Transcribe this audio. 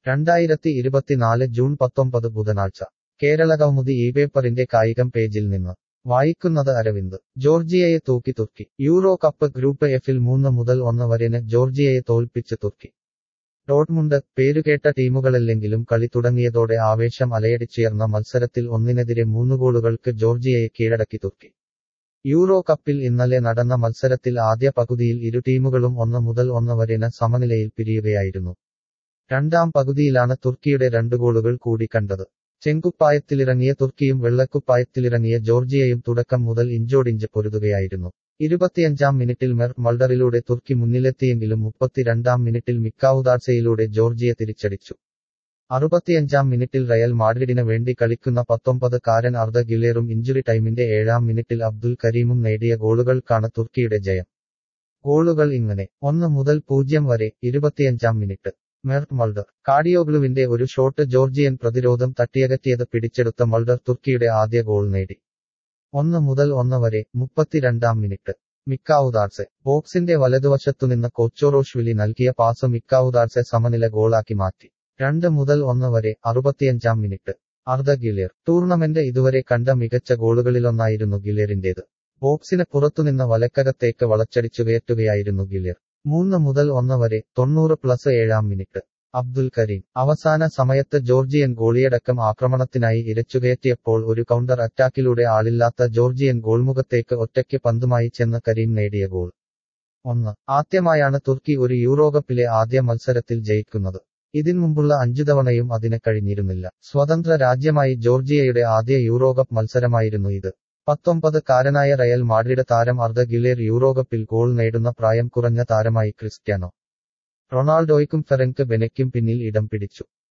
രണ്ടായിരത്തി ഇരുപത്തിനാല് ജൂൺ പത്തൊമ്പത് ബുധനാഴ്ച കേരള കൗമുദി ഈ പേപ്പറിന്റെ കായികം പേജിൽ നിന്ന് വായിക്കുന്നത് അരവിന്ദ് ജോർജിയയെ തൂക്കി തുർക്കി യൂറോ കപ്പ് ഗ്രൂപ്പ് എഫിൽ മൂന്ന് മുതൽ ഒന്ന് വരെന് ജോർജിയയെ തോൽപ്പിച്ച് തുർക്കി ഡോട്ട്മുണ്ട് പേരുകേട്ട ടീമുകളല്ലെങ്കിലും കളി തുടങ്ങിയതോടെ ആവേശം അലയടിച്ചുയർന്ന മത്സരത്തിൽ ഒന്നിനെതിരെ മൂന്ന് ഗോളുകൾക്ക് ജോർജിയയെ കീഴടക്കി തുർക്കി യൂറോ കപ്പിൽ ഇന്നലെ നടന്ന മത്സരത്തിൽ ആദ്യ പകുതിയിൽ ഇരു ടീമുകളും ഒന്ന് മുതൽ ഒന്ന് വരെന് സമനിലയിൽ പിരിയുകയായിരുന്നു രണ്ടാം പകുതിയിലാണ് തുർക്കിയുടെ രണ്ട് ഗോളുകൾ കൂടി കണ്ടത് ചെങ്കുപ്പായത്തിലിറങ്ങിയ തുർക്കിയും വെള്ളക്കുപ്പായത്തിലിറങ്ങിയ ജോർജിയയും തുടക്കം മുതൽ ഇഞ്ചോടിഞ്ച് പൊരുതുകയായിരുന്നു ഇരുപത്തിയഞ്ചാം മിനിറ്റിൽ മെർ മൾഡറിലൂടെ തുർക്കി മുന്നിലെത്തിയെങ്കിലും മുപ്പത്തിരണ്ടാം മിനിറ്റിൽ മിക്കാവുദാർസയിലൂടെ ജോർജിയ തിരിച്ചടിച്ചു അറുപത്തിയഞ്ചാം മിനിറ്റിൽ റയൽ മാഡ്രിഡിന് വേണ്ടി കളിക്കുന്ന പത്തൊമ്പത് കാരൻ അർദ്ധ ഗിലേറും ഇഞ്ചുറി ടൈമിന്റെ ഏഴാം മിനിറ്റിൽ അബ്ദുൽ കരീമും നേടിയ ഗോളുകൾക്കാണ് തുർക്കിയുടെ ജയം ഗോളുകൾ ഇങ്ങനെ ഒന്ന് മുതൽ പൂജ്യം വരെ ഇരുപത്തിയഞ്ചാം മിനിറ്റ് മെർട്ട് മൾഡർ കാഡിയോഗ്ലുവിന്റെ ഒരു ഷോട്ട് ജോർജിയൻ പ്രതിരോധം തട്ടിയകറ്റിയത് പിടിച്ചെടുത്ത മൾഡർ തുർക്കിയുടെ ആദ്യ ഗോൾ നേടി ഒന്ന് മുതൽ ഒന്ന് വരെ മുപ്പത്തിരണ്ടാം മിനിറ്റ് മിക്കാവുദാർസെ ബോക്സിന്റെ വലതുവശത്തുനിന്ന് കൊച്ചോറോഷ്വിലി നൽകിയ പാസ് മിക്കാവുദാർസെ സമനില ഗോളാക്കി മാറ്റി രണ്ട് മുതൽ ഒന്ന് വരെ അറുപത്തിയഞ്ചാം മിനിറ്റ് അർദ്ധ ഗിലേർ ടൂർണമെന്റ് ഇതുവരെ കണ്ട മികച്ച ഗോളുകളിലൊന്നായിരുന്നു ഗിലേറിന്റേത് ബോക്സിന് പുറത്തുനിന്ന് വലക്കകത്തേക്ക് വളച്ചടിച്ചുകയറ്റുകയായിരുന്നു ഗിലേർ മൂന്ന് മുതൽ ഒന്ന് വരെ തൊണ്ണൂറ് പ്ലസ് ഏഴാം മിനിറ്റ് അബ്ദുൽ കരീം അവസാന സമയത്ത് ജോർജിയൻ ഗോളിയടക്കം ആക്രമണത്തിനായി ഇരച്ചുകയറ്റിയപ്പോൾ ഒരു കൗണ്ടർ അറ്റാക്കിലൂടെ ആളില്ലാത്ത ജോർജിയൻ ഗോൾമുഖത്തേക്ക് ഒറ്റയ്ക്ക് പന്തുമായി ചെന്ന് കരീം നേടിയ ഗോൾ ഒന്ന് ആദ്യമായാണ് തുർക്കി ഒരു യൂറോകപ്പിലെ ആദ്യ മത്സരത്തിൽ ജയിക്കുന്നത് ഇതിനു മുമ്പുള്ള അഞ്ചു തവണയും അതിന് കഴിഞ്ഞിരുന്നില്ല സ്വതന്ത്ര രാജ്യമായി ജോർജിയയുടെ ആദ്യ യൂറോകപ്പ് മത്സരമായിരുന്നു ഇത് പത്തൊമ്പത് കാരനായ റയൽ മാഡ്രിഡ് താരം അർദ്ധ ഗിലേർ യൂറോകപ്പിൽ ഗോൾ നേടുന്ന പ്രായം കുറഞ്ഞ താരമായി ക്രിസ്ത്യാനോ റൊണാൾഡോയ്ക്കും ഫെറൻക്ക് ബെനയ്ക്കും പിന്നിൽ ഇടം പിടിച്ചു